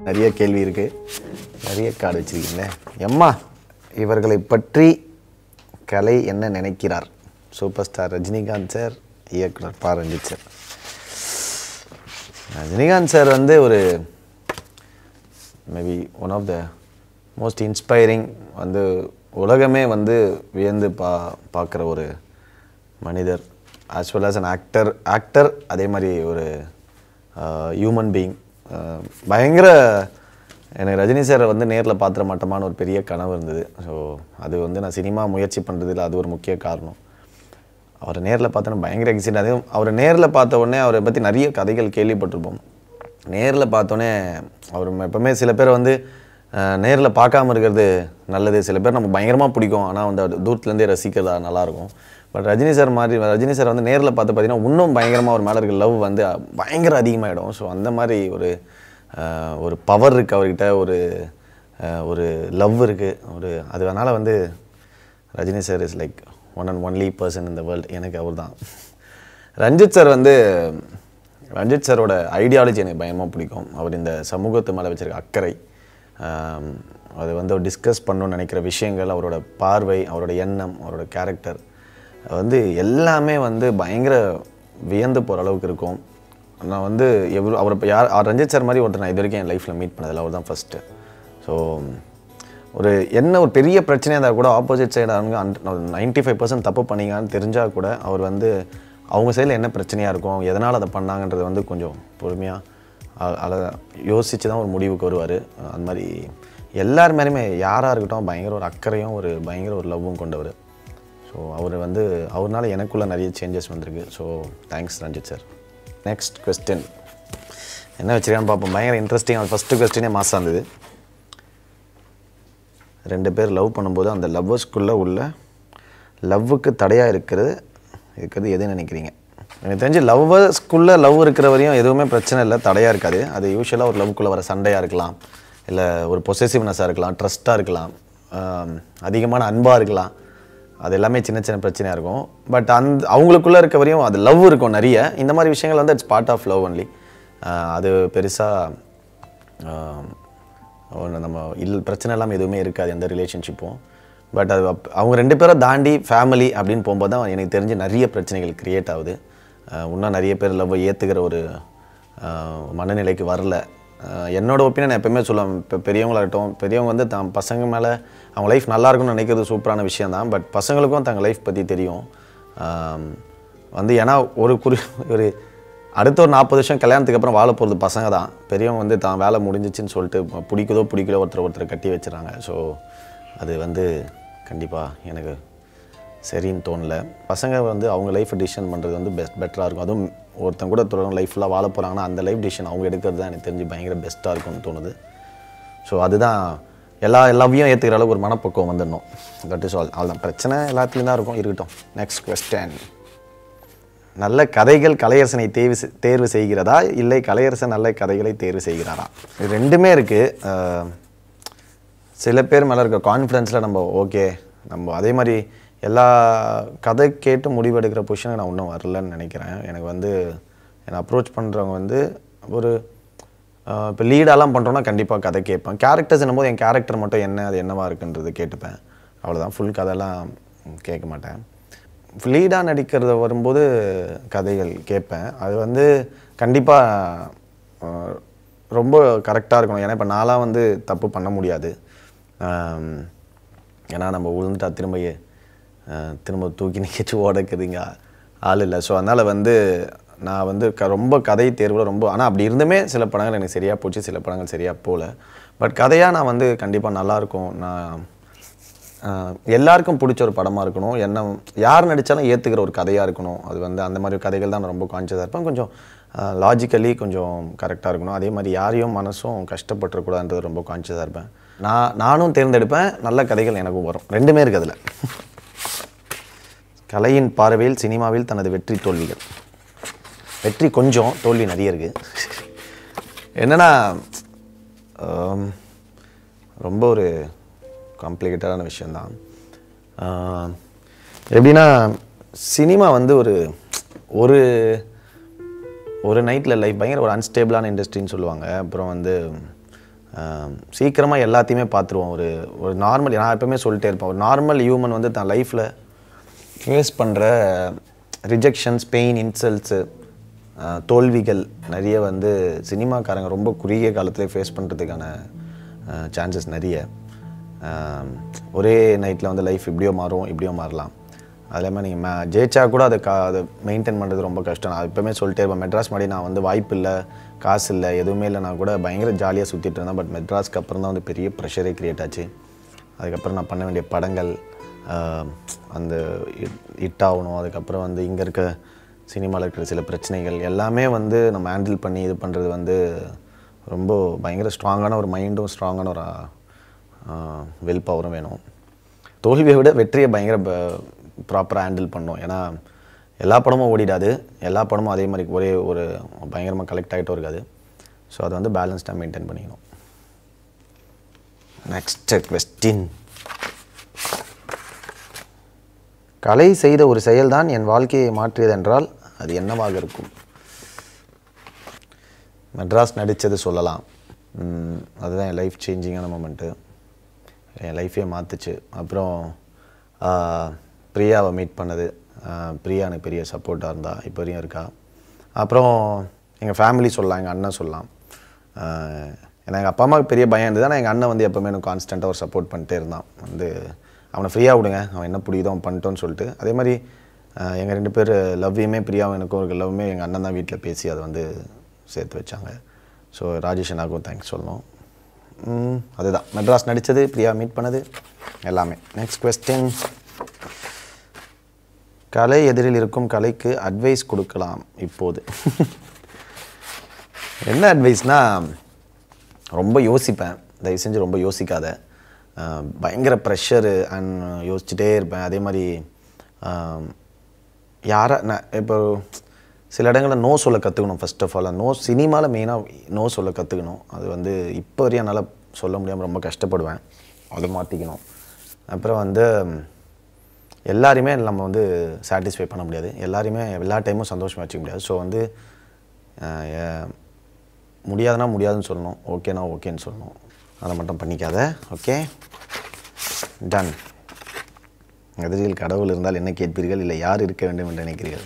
நிறைய கேள்வி இருக்குது நிறைய கார்டு வச்சுருக்கீங்களே எம்மா இவர்களை பற்றி கலை என்ன நினைக்கிறார் சூப்பர் ஸ்டார் ரஜினிகாந்த் சார் இயக்குனர் பா ரஞ்சித் சார் ரஜினிகாந்த் சார் வந்து ஒரு maybe one of the most inspiring வந்து உலகமே வந்து வியந்து பா பார்க்குற ஒரு மனிதர் as well as an actor actor அதே மாதிரி ஒரு ஹியூமன் பீயிங் பயங்கர எனக்கு ரஜினி சாரை வந்து நேரில் பார்த்துற மாட்டோமான ஒரு பெரிய கனவு இருந்தது ஸோ அது வந்து நான் சினிமா முயற்சி பண்ணுறதுல அது ஒரு முக்கிய காரணம் அவரை நேரில் பார்த்தோன்னா பயங்கர எக்ஸைட் அதுவும் அவரை நேரில் பார்த்த உடனே அவரை பற்றி நிறைய கதைகள் கேள்விப்பட்டிருப்போம் நேரில் பார்த்தோன்னே அவர் எப்பவுமே சில பேர் வந்து நேரில் பார்க்காம இருக்கிறது நல்லது சில பேர் நம்ம பயங்கரமாக பிடிக்கும் ஆனால் வந்து அவர் தூரத்துலேருந்தே ரசிக்கிறதா நல்லாயிருக்கும் பட் ரஜினி சார் மாதிரி ரஜினி சார் வந்து நேரில் பார்த்து பார்த்தீங்கன்னா இன்னும் பயங்கரமாக ஒரு மேலே இருக்க லவ் வந்து பயங்கர அதிகமாகிடும் ஸோ அந்த மாதிரி ஒரு அஹ், ஒரு பவர் இருக்குது அவர்கிட்ட ஒரு அஹ், ஒரு லவ் இருக்குது ஒரு அது அதனால் வந்து Rajini sir is like one and only person இந்த வேர்ல்டு எனக்கு அவர் தான் ரஞ்சித் சார் வந்து ரஞ்சித் சாரோட ஐடியாலஜி எனக்கு பயமாக பிடிக்கும் அவர் இந்த சமூகத்து மேலே வச்சிருக்க அக்கறை ஆம், அது வந்து அவர் டிஸ்கஸ் பண்ணணும்னு நினைக்கிற விஷயங்கள் அவரோட பார்வை அவரோட எண்ணம் அவரோட கேரக்டர் வந்து எல்லாமே வந்து பயங்கர வியந்து போகிற அளவுக்கு இருக்கும் நான் வந்து எவ்வளோ அவரை இப்போ யார் அவர் ரஞ்சித் சார் மாதிரி ஒருத்தர் நான் இது வரைக்கும் என் லைஃப்பில் மீட் பண்ணதில்லை அவர் தான் ஃபஸ்ட்டு ஸோ ஒரு என்ன ஒரு பெரிய பிரச்சனையாக இருந்தால் கூட ஆப்போசிட் சைடு அவங்க நைன்ட்டி ஃபைவ் பர்சன்ட் தப்பு பண்ணீங்கன்னு தெரிஞ்சால் கூட அவர் வந்து அவங்க சைடில் என்ன பிரச்சனையாக இருக்கும் எதனால் அதை பண்ணாங்கன்றது வந்து கொஞ்சம் பொறுமையாக அதை யோசித்து தான் ஒரு முடிவுக்கு வருவார் அந்த மாதிரி எல்லார் மேலேயுமே யாராக இருக்கட்டும் பயங்கர ஒரு அக்கறையும் ஒரு பயங்கர ஒரு லவ்வும் கொண்டவர் ஸோ அவர் வந்து அவர்னால எனக்குள்ள நிறைய சேஞ்சஸ் வந்திருக்கு so thanks Ranjith sir next question என்ன வச்சிருக்கான்னு பார்ப்போம் பயங்கர இன்ட்ரெஸ்டிங் அது ஃபஸ்ட்டு கொஸ்டினே மாசாக இருந்தது ரெண்டு பேர் லவ் பண்ணும்போது அந்த லவ்வர்ஸ்குள்ளே உள்ள லவ்வுக்கு தடையாக இருக்கிறது இருக்கிறது எது நினைக்கிறீங்க எனக்கு தெரிஞ்சு லவ்வர்ஸ்குள்ளே லவ் இருக்கிற வரையும் எதுவுமே பிரச்சனை இல்லை தடையாக இருக்காது அது யூஸ்வலாக ஒரு லவ்க்குள்ளே வர சண்டையாக இருக்கலாம் இல்லை ஒரு பொசசிவ்னஸாக இருக்கலாம் ட்ரஸ்ட்டாக இருக்கலாம் ஆம், அதிகமான அன்பாக இருக்கலாம் அது எல்லாமே சின்ன சின்ன பிரச்சனையாக இருக்கும் பட் அந்த அவங்களுக்குள்ளே இருக்க வரையும் அது லவ் இருக்கும் நிறைய இந்த மாதிரி விஷயங்கள் வந்து it's part of love only அது பெருசாக ஒன்று நம்ம இல் பிரச்சனை இல்லாமல் எதுவுமே இருக்காது எந்த ரிலேஷன்ஷிப்பும் பட் அது அப்- அவங்க ரெண்டு பேரும் தாண்டி ஃபேமிலி அப்படின்னு போகும்போது தான் எனக்கு தெரிஞ்சு நிறைய பிரச்சனைகள் க்ரியேட் ஆகுது அஹ் இன்னும் நிறைய பேர் லவ் ஏற்றுக்கிற ஒரு அஹ், மனநிலைக்கு வரல அஹ் என்னோட ஒப்பீனியன் எப்பவுமே சொல்லுவேன் இப்போ பெரியவங்களாகட்டும் பெரியவங்க வந்து தான் பசங்க மேலே அவங்க லைஃப் நல்லா இருக்கும்னு நினைக்கிறது சூப்பரான விஷயம் தான் பட் பசங்களுக்கும் தங்க லைஃப் பற்றி தெரியும் ஆம், வந்து ஏன்னா ஒரு குறி ஒரு அடுத்த ஒரு நாற்பது வருஷம் கல்யாணத்துக்கு அப்புறம் வாழ போகிறது பசங்க தான் பெரியவங்க வந்து தான் வேலை முடிஞ்சிச்சுன்னு சொல்லிட்டு பிடிக்குதோ பிடிக்கலோ ஒருத்தர் ஒருத்தர் கட்டி வச்சுறாங்க ஸோ அது வந்து கண்டிப்பாக எனக்கு சரின்னு தோணல பசங்க வந்து அவங்க லைஃப் டிசிஷன் பண்ணுறது வந்து பெஸ்ட் பெட்டராக இருக்கும் அதுவும் ஒருத்தன் கூட தொடரும் லைஃப் ஃபுல்லாக வாழ போகிறாங்கன்னா அந்த லைஃப் டிசிஷன் அவங்க எடுக்கிறது தான் எனக்கு தெரிஞ்சு பயங்கர பெஸ்ட்டாக இருக்கும்னு தோணுது ஸோ அதுதான் எல்லா லவ்வையும் ஏற்றுக்கிற அளவுக்கு ஒரு மனப்பக்குவம் வந்துடணும் தட் இஸ் ஆல் அவ்வளோதான் பிரச்சனை எல்லாத்துலேயும் தான் இருக்கும் இருக்கட்டும் நெக்ஸ்ட் கொஸ்டின் நல்ல கதைகள் கலையரசனை தேர்வு செ- தேர்வு செய்கிறதா இல்லை கலையரசன் நல்ல கதைகளை தேர்வு செய்கிறாரா இது ரெண்டுமே இருக்குது சில பேர் மேலே இருக்க கான்ஃபிடென்ஸில் நம்ம ஓகே நம்ம அதே மாதிரி எல்லா கதை கேட்டு முடிவெடுக்கிற பொசிஷனுக்கு நான் இன்னும் வரலன்னு நினைக்கிறேன் எனக்கு வந்து என்னை அப்ரோச் பண்ணுறவங்க வந்து ஒரு இப்போ லீடாலாம் பண்ணுறோன்னா கண்டிப்பாக கதை கேட்பேன் கேரக்டர்ஸ் போது என் கேரக்டர் மட்டும் என்ன அது என்னவா இருக்குன்றது கேட்டுப்பேன் அவ்வளோதான் ஃபுல் கதைலாம் கேட்க மாட்டேன் லீடாக நடிக்கிறது வரும்போது கதைகள் கேட்பேன் அது வந்து கண்டிப்பாக ரொம்ப கரெக்டாக இருக்கணும் ஏன்னா இப்போ நான்லாம் வந்து தப்பு பண்ண முடியாது ஆம், ஏன்னா நம்ம விழுந்துட்டா திரும்ப ஏ- அஹ், திரும்ப தூக்கி நிற்கச்சு ஓடக்குதுங்க ஆள் இல்லை ஸோ அதனால் வந்து நான் வந்து க ரொம்ப கதை தேர்வில் ரொம்ப ஆனால் அப்படி இருந்துமே சில படங்கள் எனக்கு சரியாக போச்சு சில படங்கள் சரியாக போகல பட் கதையாக நான் வந்து கண்டிப்பாக நல்லாயிருக்கும் நான் ஆஹ் எல்லாருக்கும் பிடிச்ச ஒரு படமாக இருக்கணும் என்ன யார் நடித்தாலும் ஏற்றுக்கிற ஒரு கதையாக இருக்கணும் அது வந்து அந்த மாதிரி கதைகள் தான் நான் ரொம்ப கான்சியஸாக இருப்பேன் கொஞ்சம் லாஜிக்கலி கொஞ்சம் கரெக்டாக இருக்கணும் அதே மாதிரி யாரையும் மனசும் கஷ்டப்பட்டுறக்கூடாதுன்றது ரொம்ப கான்சியஸாக இருப்பேன் நான் நானும் தேர்ந்தெடுப்பேன் நல்ல கதைகள் எனக்கும் வரும் ரெண்டுமே இருக்குது அதில் கலையின் பார்வையில் சினிமாவில் தனது வெற்றி தோல்விகள் வெற்றி கொஞ்சம் தோல்வி நிறைய இருக்குது என்னன்னா ஆம், ரொம்ப ஒரு காம்ப்ளிகேட்டடான விஷயந்தான் ஆஹ், எப்படின்னா சினிமா வந்து ஒரு ஒரு ஒரு நைட்டில் லைஃப் பயங்கர ஒரு அன்ஸ்டேபிளான இண்டஸ்ட்ரின்னு சொல்லுவாங்க அப்புறம் வந்து சீக்கிரமாக எல்லாத்தையுமே பார்த்துருவோம் ஒரு ஒரு நார்மல் நான் எப்பவுமே சொல்லிட்டே இருப்பேன் ஒரு நார்மல் ஹியூமன் வந்து தன் லைஃப்பில் ஃபேஸ் பண்ணுற ரிஜெக்ஷன்ஸ் பெயின் இன்சல்ட்ஸு தோல்விகள் நிறைய வந்து சினிமாக்காரங்க ரொம்ப குறுகிய காலத்திலே ஃபேஸ் பண்ணுறதுக்கான சான்சஸ் நிறைய ஆஹ் ஒரே நைட்டில் வந்து லைஃப் இப்படியோ மாறும் இப்படியோ மாறலாம் அதே மாதிரி நீங்கள் மே ஜெயிச்சா கூட அதை கா அதை மெயின்டைன் பண்ணுறது ரொம்ப கஷ்டம் நான் எப்பவுமே சொல்லிட்டே இருப்பேன் மெட்ராஸ் மாதிரி நான் வந்து வாய்ப்பு இல்லை காசு இல்லை எதுவுமே இல்லை நான் கூட பயங்கர ஜாலியாக சுற்றிட்டு இருந்தேன் பட் மெட்ராஸ்க்கு அப்புறம் தான் வந்து பெரிய ப்ரெஷரே க்ரியேட் ஆச்சு அதுக்கப்புறம் நான் பண்ண வேண்டிய படங்கள் ஆஹ் அந்த ஹிட் ஆகணும் அதுக்கப்புறம் வந்து இங்கே இருக்க சினிமாவில் இருக்கிற சில பிரச்சனைகள் எல்லாமே வந்து நம்ம ஹேண்டில் பண்ணி இது பண்ணுறது வந்து ரொம்ப பயங்கர ஸ்ட்ராங்கான ஒரு மைண்டும் ஸ்ட்ராங்கான ஒரு வில் பவரும் வேணும் தோல்வியை விட வெற்றியை பயங்கர ப்ராப்பராக ஹேண்டில் பண்ணோம் ஏன்னா எல்லா படமும் ஓடிடாது எல்லா படமும் அதே மாதிரி ஒரே ஒரு பயங்கரமாக கலெக்ட் ஆகிட்டும் இருக்காது ஸோ அதை வந்து பேலன்ஸ்டாக மெயின்டைன் பண்ணிக்கணும் நெக்ஸ்ட் கொஸ்டின் கலை செய்த ஒரு செயல்தான் என் வாழ்க்கையை மாற்றியதென்றால் அது என்னவாக இருக்கும் மெட்ராஸ் நடித்தது சொல்லலாம் உம், அதுதான் என் லைஃப் சேஞ்சிங்கான மூமெண்ட்டு என் லைஃபே மாற்றுச்சு அப்புறம் ஆஹ், பிரியாவை மீட் பண்ணது ஆஹ், பிரியா எனக்கு பெரிய சப்போர்ட்டாக இருந்தா இப்போ வரையும் இருக்கா அப்புறம் எங்கள் ஃபேமிலி சொல்லலாம் எங்கள் அண்ணன் சொல்லலாம் ஆஹ், ஏன்னா எங்கள் அப்பா அம்மாவுக்கு பெரிய பயம் இருந்தது ஆனால் எங்கள் அண்ணன் வந்து எப்போவுமே எனக்கு கான்ஸ்டண்ட்டாக ஒரு சப்போர்ட் பண்ணிட்டே இருந்தான் வந்து அவனை ஃப்ரீயாக விடுங்க அவன் என்ன பிடிக்குதோ அவன் பண்ணிட்டோன்னு சொல்லிட்டு அதே மாதிரி எங்கள் ரெண்டு பேர் லவ்வையுமே பிரியாவும் எனக்கும் ஒரு லவ்வுமே எங்கள் அண்ணன் தான் வீட்டில் பேசி அதை வந்து சேர்த்து வச்சாங்க ஸோ ராஜேஷ் அண்ணாக்கும் தேங்க்ஸ் சொல்லணும் ம், அதுதான் மெட்ராஸ் நடித்தது பிரியா மீட் பண்ணது எல்லாமே நெக்ஸ்ட் கொஸ்டின் கலை எதிரில் இருக்கும் கலைக்கு அட்வைஸ் கொடுக்கலாம் இப்போது என்ன அட்வைஸ்னா ரொம்ப யோசிப்பேன் தயவு செஞ்சு ரொம்ப யோசிக்காத அஹ், பயங்கர ப்ரெஷரு அண்ட் யோசிச்சுட்டே இருப்பேன் அதே மாதிரி அஹ், யாரை நான் இப்போ சில இடங்களில் நோ சொல்ல கற்றுக்கணும் ஃபர்ஸ்ட் ஆஃப் ஆல் நோ சினிமாவில் மெயினாக நோ சொல்ல கற்றுக்கணும் அது வந்து இப்போ வரையும் என்னால் சொல்ல முடியாமல் ரொம்ப கஷ்டப்படுவேன் அதை மாற்றிக்கணும் அப்புறம் வந்து எல்லாரையுமே நம்ம வந்து சாட்டிஸ்ஃபை பண்ண முடியாது எல்லாரையுமே எல்லா டைமும் சந்தோஷமாக வச்சுக்க முடியாது ஸோ வந்து அஹ், எ- முடியாதுன்னா முடியாதுன்னு சொல்லணும் ஓகேனா ஓகேன்னு சொல்லணும் அதை மட்டும் பண்ணிக்காத ஓகே டன் எதிரில் கடவுள் இருந்தால் என்ன கேட்பீர்கள் இல்லை யார் இருக்க வேண்டும் என்று நினைக்கிறீர்கள்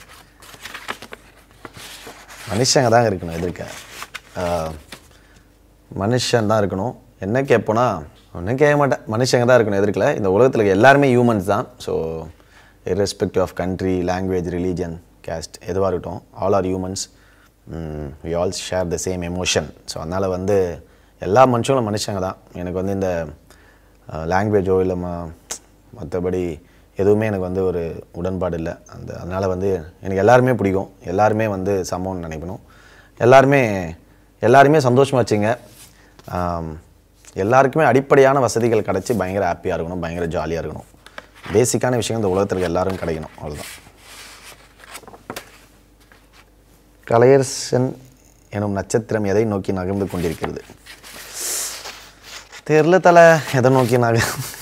மனுஷங்க தான் இருக்கணும் எதிர்க்க ஆஹ், மனுஷன் தான் இருக்கணும் என்ன கேட்போனா ஒன்றும் கேட்க மாட்டேன் மனுஷங்க தான் இருக்கணும் எதிர்க்கல இந்த உலகத்தில் இருக்க எல்லாருமே ஹியூமன்ஸ் தான் so irrespective of country language religion caste எதுவாக இருக்கட்டும் all are humans we all share the same emotion so அதனால் வந்து எல்லா மனுஷங்களும் மனுஷங்க தான் எனக்கு வந்து இந்த லாங்குவேஜோ இல்லை ம மற்றபடி எதுவுமே எனக்கு வந்து ஒரு உடன்பாடு இல்லை அந்த அதனால் வந்து எனக்கு எல்லாருமே பிடிக்கும் எல்லாருமே வந்து சமம்னு நினைக்கணும் எல்லாருமே எல்லாருமே சந்தோஷமாக வச்சுங்க ஆம், எல்லாருக்குமே அடிப்படையான வசதிகள் கிடச்சி பயங்கர ஹாப்பியாக இருக்கணும் பயங்கர ஜாலியாக இருக்கணும் பேசிக்கான விஷயம் இந்த உலகத்தில் இருக்க எல்லாரும் கிடைக்கணும் அவ்வளோதான் கலையரசன் எனும் நட்சத்திரம் எதை நோக்கி நகர்ந்து கொண்டிருக்கிறது தெரில தலை எதை நோக்கி நக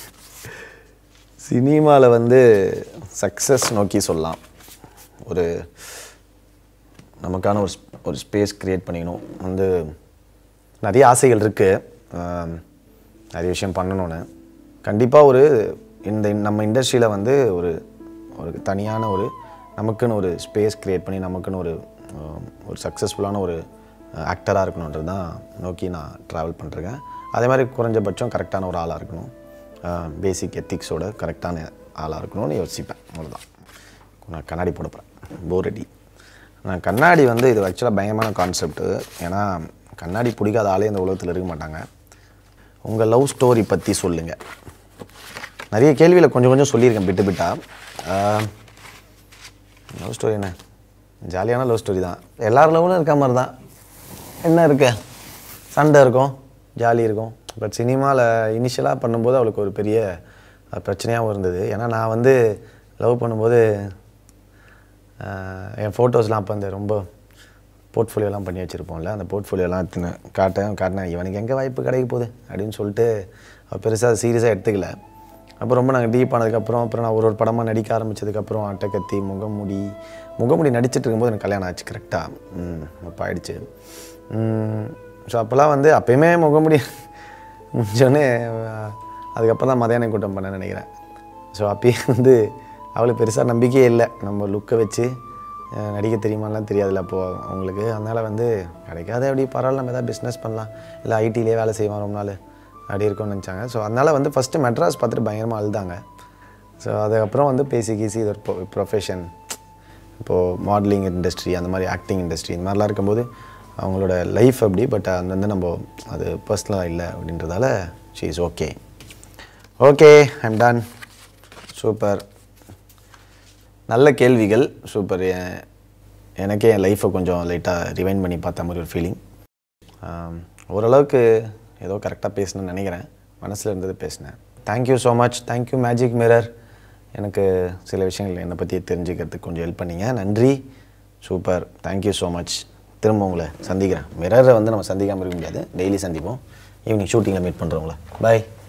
சினிமாவில் வந்து சக்ஸஸ் நோக்கி சொல்லலாம் ஒரு நமக்கான ஒரு ஸ்- ஒரு ஸ்பேஸ் க்ரியேட் பண்ணிக்கணும் வந்து நிறைய ஆசைகள் இருக்குது நிறைய விஷயம் பண்ணணும்னு கண்டிப்பாக ஒரு இந்த நம்ம இண்டஸ்ட்ரியில் வந்து ஒரு ஒரு தனியான ஒரு நமக்குன்னு ஒரு ஸ்பேஸ் க்ரியேட் பண்ணி நமக்குன்னு ஒரு ஆம், ஒரு சக்ஸஸ்ஃபுல்லான ஒரு ஆக்டராக இருக்கணுன்றது தான் நோக்கி நான் ட்ராவல் பண்ணுறேன் அதே மாதிரி குறைஞ்சபட்சம் கரெக்டான ஒரு ஆளாக இருக்கணும் பேசிக் எத்திக்ஸோட கரெக்டான ஆளாக இருக்கணும்னு யோசிப்பேன் அவ்வளோதான் நான் கண்ணாடி போட போகிறேன் போர் அடி நான் கண்ணாடி வந்து இது ஆக்சுவலாக பயங்கரமான கான்செப்ட்டு ஏன்னா கண்ணாடி பிடிக்காத ஆளே இந்த உலகத்தில் இருக்க மாட்டாங்க உங்கள் லவ் ஸ்டோரி பற்றி சொல்லுங்கள் நிறைய கேள்வியில் கொஞ்சம் கொஞ்சம் சொல்லியிருக்கேன் பிட்டு பிட்டா லவ் ஸ்டோரி என்ன ஜாலியான லவ் ஸ்டோரி தான் எல்லார் லவ்லும் இருக்க மாதிரி தான் என்ன இருக்கு சண்டை இருக்கும் ஜாலி இருக்கும் பட் சினிமாவில் இனிஷியலாக பண்ணும்போது அவளுக்கு ஒரு பெரிய அஹ், பிரச்சனையாகவும் இருந்தது ஏன்னா நான் வந்து லவ் பண்ணும்போது ஆஹ், என் ஃபோட்டோஸ்லாம் அப்போ அந்த ரொம்ப போர்ட்ஃபோலியோலாம் பண்ணி வச்சுருப்போம்ல அந்த போர்ட்ஃபோலியோலாம் எடுத்துன்னு காட்டேன் காட்டினேன் இவனுக்கு எங்கே வாய்ப்பு கிடைக்க போகுது அப்படின்னு சொல்லிட்டு அவள் பெருசாக சீரியஸாக எடுத்துக்கல அப்போ ரொம்ப நாங்கள் டீப் ஆனதுக்கப்புறம் அப்புறம் நான் ஒரு ஒரு படமாக நடிக்க ஆரம்பிச்சதுக்கப்புறம் அட்டக்கத்தி முகமுடி முகமுடி நடிச்சிட்டு இருக்கும்போது எனக்கு கல்யாணம் ஆச்சு கரெக்டாக அப்போ ஆயிடுச்சு ஸோ அப்போல்லாம் வந்து அப்பயுமே முகமுடி முடிஞ்சோடனே அதுக்கப்புறம் தான் மதியானம் கூட்டம் பண்ண நினைக்கிறேன் ஸோ அப்பயே வந்து அவளுக்கு பெருசாக நம்பிக்கையே இல்லை நம்ம லுக்கை வச்சு அஹ், நடிக்க தெரியுமாலாம் தெரியாதுல்ல அப்போது அவங்களுக்கு அதனால் வந்து கிடைக்காத அப்படி பரவாயில்ல நம்ம எதாவது பிஸ்னஸ் பண்ணலாம் இல்லை ஐடியிலே வேலை செய்வோம் ரொம்ப நாள் அப்படி இருக்கும்னு நினச்சாங்க ஸோ அதனால் வந்து ஃபஸ்ட்டு மெட்ராஸ் பார்த்துட்டு பயங்கரமாக அழுதாங்க ஸோ அதுக்கப்புறம் வந்து பேசி கீசி இது ஒரு ப்ரொஃபஷன் இப்போது மாடலிங் இண்டஸ்ட்ரி அந்த மாதிரி ஆக்டிங் இண்டஸ்ட்ரி இந்த மாதிரிலாம் இருக்கும்போது அவங்களோட லைஃப் அப்படி பட் அது வந்து நம்ம அது பர்சனலாக இல்லை அப்படின்றதால she is okay okay I'm done super நல்ல கேள்விகள் சூப்பர் எனக்கே என் லைஃப்பை கொஞ்சம் லைட்டாக ரிவைண்ட் பண்ணி பார்த்த மாதிரி ஒரு ஃபீலிங் ஓரளவுக்கு ஏதோ கரெக்டாக பேசணும்னு நினைக்கிறேன் மனசில் இருந்தது பேசினேன் thank you so much thank you magic mirror எனக்கு சில விஷயங்கள் என்னை பற்றி தெரிஞ்சுக்கிறதுக்கு கொஞ்சம் ஹெல்ப் பண்ணீங்க நன்றி சூப்பர் தேங்க்யூ ஸோ மச் திரும்ப உங்களை சந்திக்கிறேன் மிரரை வந்து நம்ம சந்திக்காமல் இருக்க முடியாது டெய்லி சந்திப்போம் ஈவினிங் ஷூட்டிங்கில் மீட் பண்ணுறோங்களே பாய்